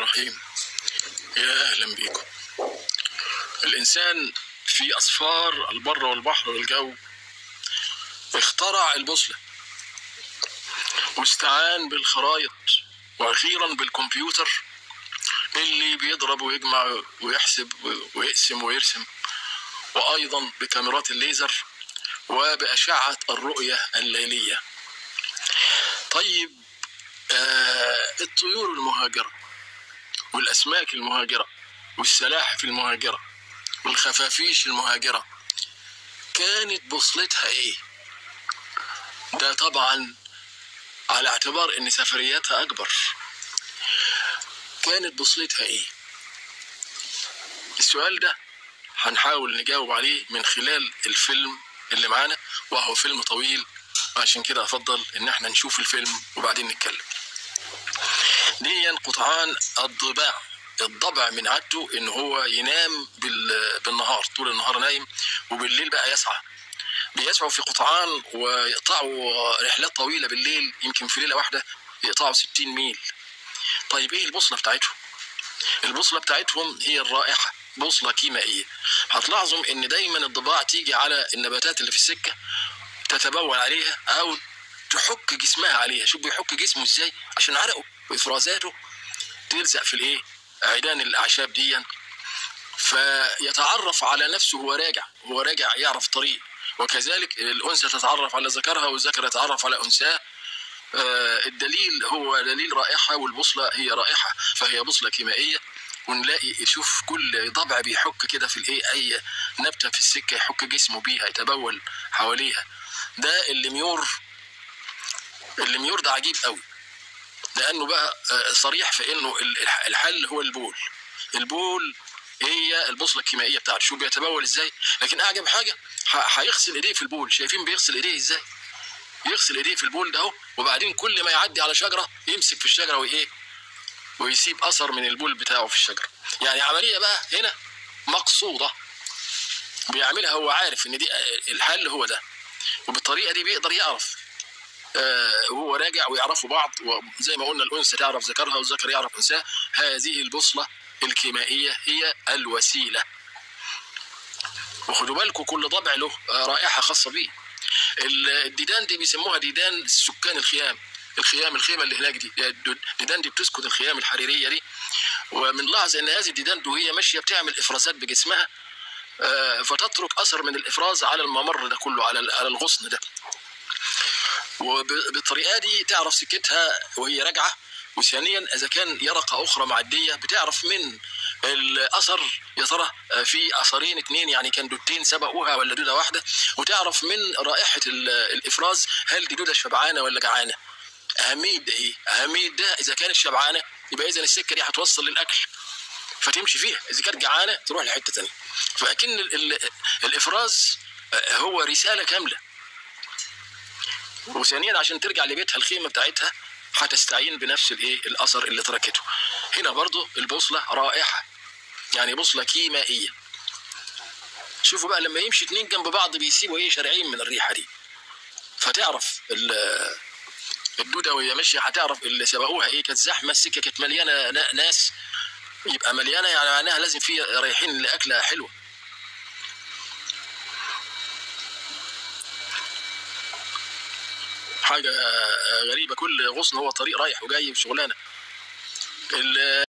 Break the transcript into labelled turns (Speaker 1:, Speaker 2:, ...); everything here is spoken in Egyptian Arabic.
Speaker 1: الرحيم يا أهلا بيكم الإنسان في أسفار البر والبحر والجو اخترع البوصلة واستعان بالخرايط وأخيرا بالكمبيوتر اللي بيضرب ويجمع ويحسب ويقسم ويرسم وأيضا بكاميرات الليزر وبأشعة الرؤية الليلية طيب آه الطيور المهاجرة والأسماك المهاجرة والسلاحف المهاجرة والخفافيش المهاجرة كانت بوصلتها إيه؟ ده طبعا على اعتبار إن سفرياتها أكبر كانت بوصلتها إيه؟ السؤال ده هنحاول نجاوب عليه من خلال الفيلم اللي معانا وهو فيلم طويل عشان كده افضل ان احنا نشوف الفيلم وبعدين نتكلم دي قطعان الضباع الضبع من عادته ان هو ينام بال... بالنهار طول النهار نايم وبالليل بقى يسعى بيسعوا في قطعان ويقطعوا رحلات طويله بالليل يمكن في ليله واحده يقطعوا 60 ميل طيب ايه البوصله بتاعتهم البوصله بتاعتهم هي الرائحه بوصله كيميائيه هتلاحظوا ان دايما الضباع تيجي على النباتات اللي في السكه تتبول عليها او تحك جسمها عليها شوف بيحك جسمه ازاي عشان عرقه وافرازاته تلزق في الايه عيدان الاعشاب دي فيتعرف على نفسه وهو راجع هو راجع يعرف طريق وكذلك الانثى تتعرف على ذكرها والذكر يتعرف على انثاه آه الدليل هو دليل رائحه والبوصله هي رائحه فهي بوصله كيميائيه ونلاقي يشوف كل ضبع بيحك كده في الايه اي نبته في السكه يحك جسمه بيها يتبول حواليها ده الليميور الليميور ده عجيب قوي لانه بقى صريح في انه الحل هو البول البول هي البوصله الكيميائيه بتاعته شوف بيتبول ازاي لكن اعجب حاجه هيغسل ايديه في البول شايفين بيغسل ايديه ازاي يغسل ايديه في البول ده اهو وبعدين كل ما يعدي على شجره يمسك في الشجره وايه ويسيب اثر من البول بتاعه في الشجره يعني عمليه بقى هنا مقصوده بيعملها هو عارف ان دي الحل هو ده وبالطريقه دي بيقدر يعرف آه وهو راجع ويعرفوا بعض وزي ما قلنا الانثى تعرف ذكرها والذكر يعرف انثاه هذه البوصله الكيميائيه هي الوسيله وخدوا بالكم كل ضبع له رائحه خاصه بيه الديدان دي بيسموها ديدان سكان الخيام الخيام الخيمه اللي هناك دي الديدان دي بتسكن الخيام الحريريه دي وبنلاحظ ان هذه الديدان وهي ماشيه بتعمل افرازات بجسمها فتترك اثر من الافراز على الممر ده كله على على الغصن ده وبالطريقه دي تعرف سكتها وهي راجعه وثانيا اذا كان يرقه اخرى معديه بتعرف من الاثر يا ترى في اثرين اثنين يعني كان دودتين سبقوها ولا دوده واحده وتعرف من رائحه الافراز هل دي دوده شبعانه ولا جعانه اهميه ده ايه؟ اهميه ده اذا كانت شبعانه يبقى اذا السكه دي هتوصل للاكل فتمشي فيها اذا كانت جعانه تروح لحته ثانيه فاكن الافراز هو رساله كامله وثانيا عشان ترجع لبيتها الخيمه بتاعتها هتستعين بنفس الايه الاثر اللي تركته هنا برضو البوصله رائحه يعني بوصله كيميائيه شوفوا بقى لما يمشي اتنين جنب بعض بيسيبوا ايه شارعين من الريحه دي فتعرف الدوده وهي ماشيه هتعرف اللي سبقوها ايه كانت زحمه السكه كانت مليانه ناس يبقى مليانه يعني معناها لازم في رايحين لاكله حلوه حاجه غريبه كل غصن هو طريق رايح وجاي بشغلانه